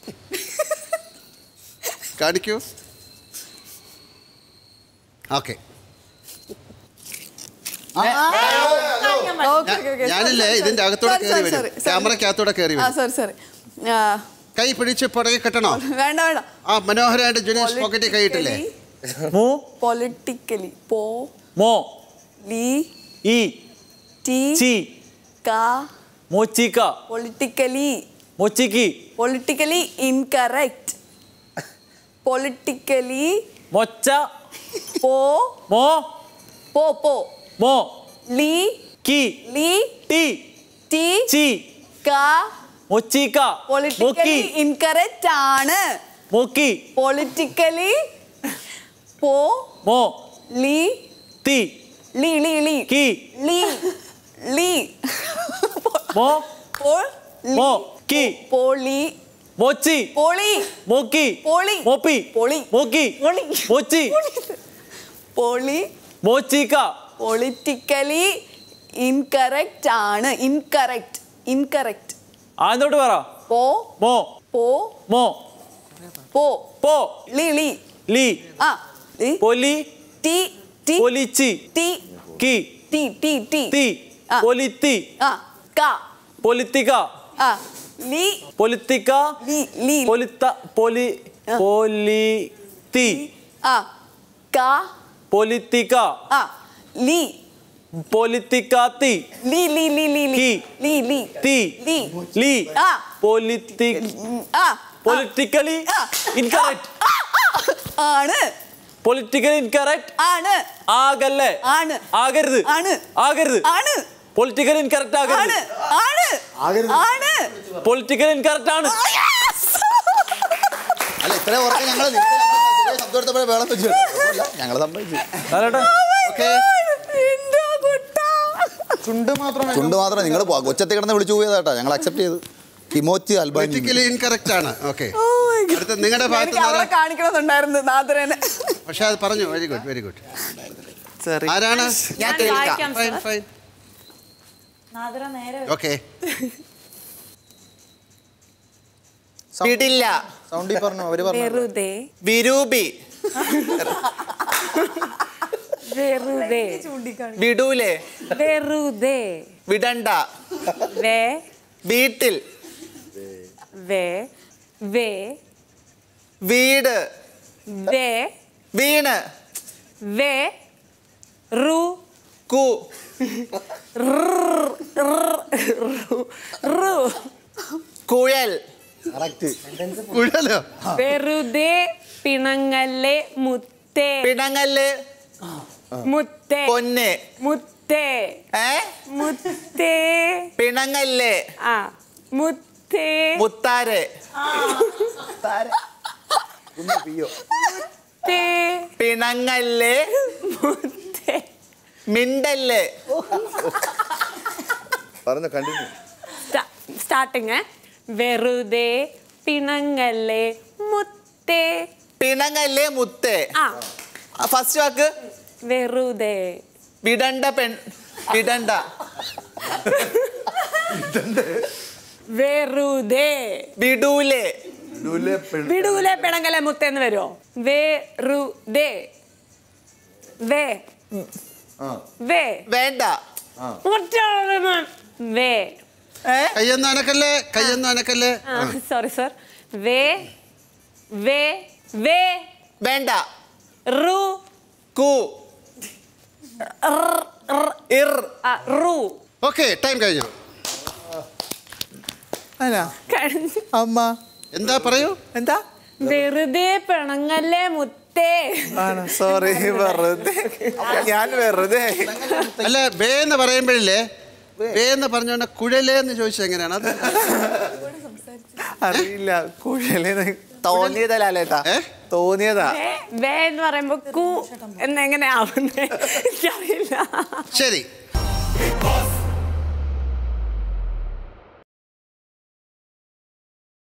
കാണിക്കൂ okay okay okay ഞാനില്ലേ ഇതിന്റെ അകത്തൂടെ കയറി വരും ക്യാമറക്കകത്തൂടെ കയറി ആ വരും സോറി സോറി കൈ പിടിച്ച് പുറകെ കെട്ടണോ വേണ്ട വേണ്ട ആ മനോഹരമായിട്ട് ജുനേഷ് പോക്കറ്റിൽ കൈയിട്ടില്ലേ മു പൊളിറ്റിക്കലി പോ മോ ലി ഇ ടി ചി കാ മോച്ചിക്ക പൊളിറ്റിക്കലി മോച്ചിക്കി പൊളിറ്റിക്കലി ഇൻകറക്റ്റ് പൊളിറ്റിക്കലി മൊച്ച പോ മോ പോ പോ മോ ലി കി ലി ടി ടി ചി കാ മൊച്ചിക്ക മൊക്കി പൊളിറ്റിക്കലി ഇൻകറക്റ്റ് ആണ് മൊക്കി പൊളിറ്റിക്കലി പോ മോ ലി തി ലി ലി ലി കി ലി ലി മോ പോ മോ കി പോളി മൊച്ചി പോളി മോക്കി പോളി മോപ്പി പോളി മോക്കി പോളി മോച്ചി പോളി മോച്ചിക്ക പൊളിറ്റിക്കലി ഇൻകറക്റ്റ് ആണ് ഇൻകറക്റ്റ് ഇൻകറക്റ്റ് ആന്നോട്ട് പറ പോ മോ പോ മോ പോ പോ ലി ലി ലി ആ ലി പൊലി ടി ടി പൊലിച്ചി ടി കി ടി ടി ടി തി ആ. പൊലിത്തി ആ കാ പൊലിത്തിക ആ ലി പൊലിത്തിക ലി ലി പൊലിത്ത പൊലി ആ. പൊലിത്തി ആ കാ പൊലിത്തിക ആ ലി പൊലിത്തിക്കാത്തി ലി ലി ലി ലി ലി കി. ലി ലി തി ലി ലി ആ പൊലിത്തി ഉം, ആ പൊളിറ്റിക്കലി ആ. ഇൻകറക്റ്റ് ആണ് പൊളിറ്റിക്കലി ഇൻകറക്റ്റ് ആണ് ആകല്ലേ ആണ് ആകരുത് ആണ് ആകരുത് ആണ് പൊളിറ്റിക്കലി ഇൻകറക്റ്റ് ആണ് ആകരുത് ആണ് ആണ് പൊളിറ്റിക്കലി ഇൻകറക്റ്റ് ആണ് ആ, yes. അല്ല ഇത്രയും ഉറക്കെ ഞങ്ങൾ ശബ്ദമെടുത്തപ്പോഴേ വേളം വെച്ചു ഞങ്ങൾ സമ്മതിച്ചു ലാലേട്ടാ ഓക്കെ എന്റെ കുട്ടാ. ചുണ്ട് മാത്രം ചുണ്ട് മാത്രം നിങ്ങൾ കൊച്ചത്തി കിടന്ന് വിളിച്ചു പോയതാട്ടാ ഞങ്ങൾ അക്സെപ്റ്റ് ചെയ്തു കിമോച്ചി അൽബാനി പൊളിറ്റിക്കലി ഇൻകറക്റ്റ് ആണ് ഓക്കെ Oh my God. അടുത്ത നിങ്ങളുടെ ഭാഗത്ത് എനിക്ക് അവളെ നിന്ന് കാണിക്കണമെന്നുണ്ടായിരുന്നു നാദരനെ പക്ഷെ അത് പറഞ്ഞു വെരി ഗുഡ് വെരി ഗുഡ് ചെറിയ ആരാണ് ഞാൻ കേൾക്കാം ഫൈൻ ഫൈൻ ഓക്കെ വിടില്ല സൗണ്ടിൽ പറഞ്ഞു അവര് പറഞ്ഞു വെറുതെ വിരൂപി വെറുതെ വിടൂലേ വെറുതെ വിടണ്ട വേ വീട്ടിൽ വേ വേ വീട് വേ വീണ് വേ റു കു റു കുഴൽ കുഴലോ വെറുതെ പിണങ്ങല്ലേ മുത്തേ പിണങ്ങല് മുത്തേ പൊന്ന് മുത്തേ ഏ മുത്തേ പിണങ്ങല് ആ മുത്തേ മുത്താര് തേ പിണങ്ങല് മുത്തേ മിണ്ടല് പറഞ്ഞു കണ്ടിന്യൂ സ്റ്റാർട്ടിങ് വെറുതെ പിണങ്ങല്ലേ മുത്തേ പിണങ്ങല് മുത്ത് ആ ഫസ്റ്റ് വാക്ക് വെറുതെ വിടണ്ട പെൺ വിടണ്ട വെറുതെ വിടൂലേ വിടൂലെ പിണങ്ങലെ മുത്തേന്ന് വരുമോ വെറുതെ വേ വേ വേണ്ട മുറ്റം വേ ഏ കയ്യൊന്നും അനക്കല്ലേ കയ്യൊന്നും അനക്കല്ലേ സോറി സർ വേ വേ വേ വേണ്ട റു കു ഇർ ആ, റു ഓക്കെ ടൈം കഴിഞ്ഞു അല്ല കഴിഞ്ഞു അമ്മ എന്താ പറയൂ എന്താ വെറുതെ പിണങ്ങല്ലേ മുത്തേ ആണ് സോറി വെറുതെ ഞാൻ വെറുതെ അല്ല ബേ എന്ന് പറയുമ്പോഴില്ലേ ബേ എന്ന് പറഞ്ഞോണ്ട് കുഴലേ എന്ന് ചോദിച്ചത് എങ്ങനെയാണ് അത് അറിയില്ല കുഴലിന് തോന്നിയതല്ലേട്ടാ ഏ? തോന്നിയതാ വേ വേ എന്ന് പറയുമ്പോ കു എന്നെങ്ങനെ ആവുന്നേ എനിക്കറിയില്ല ശരി Boss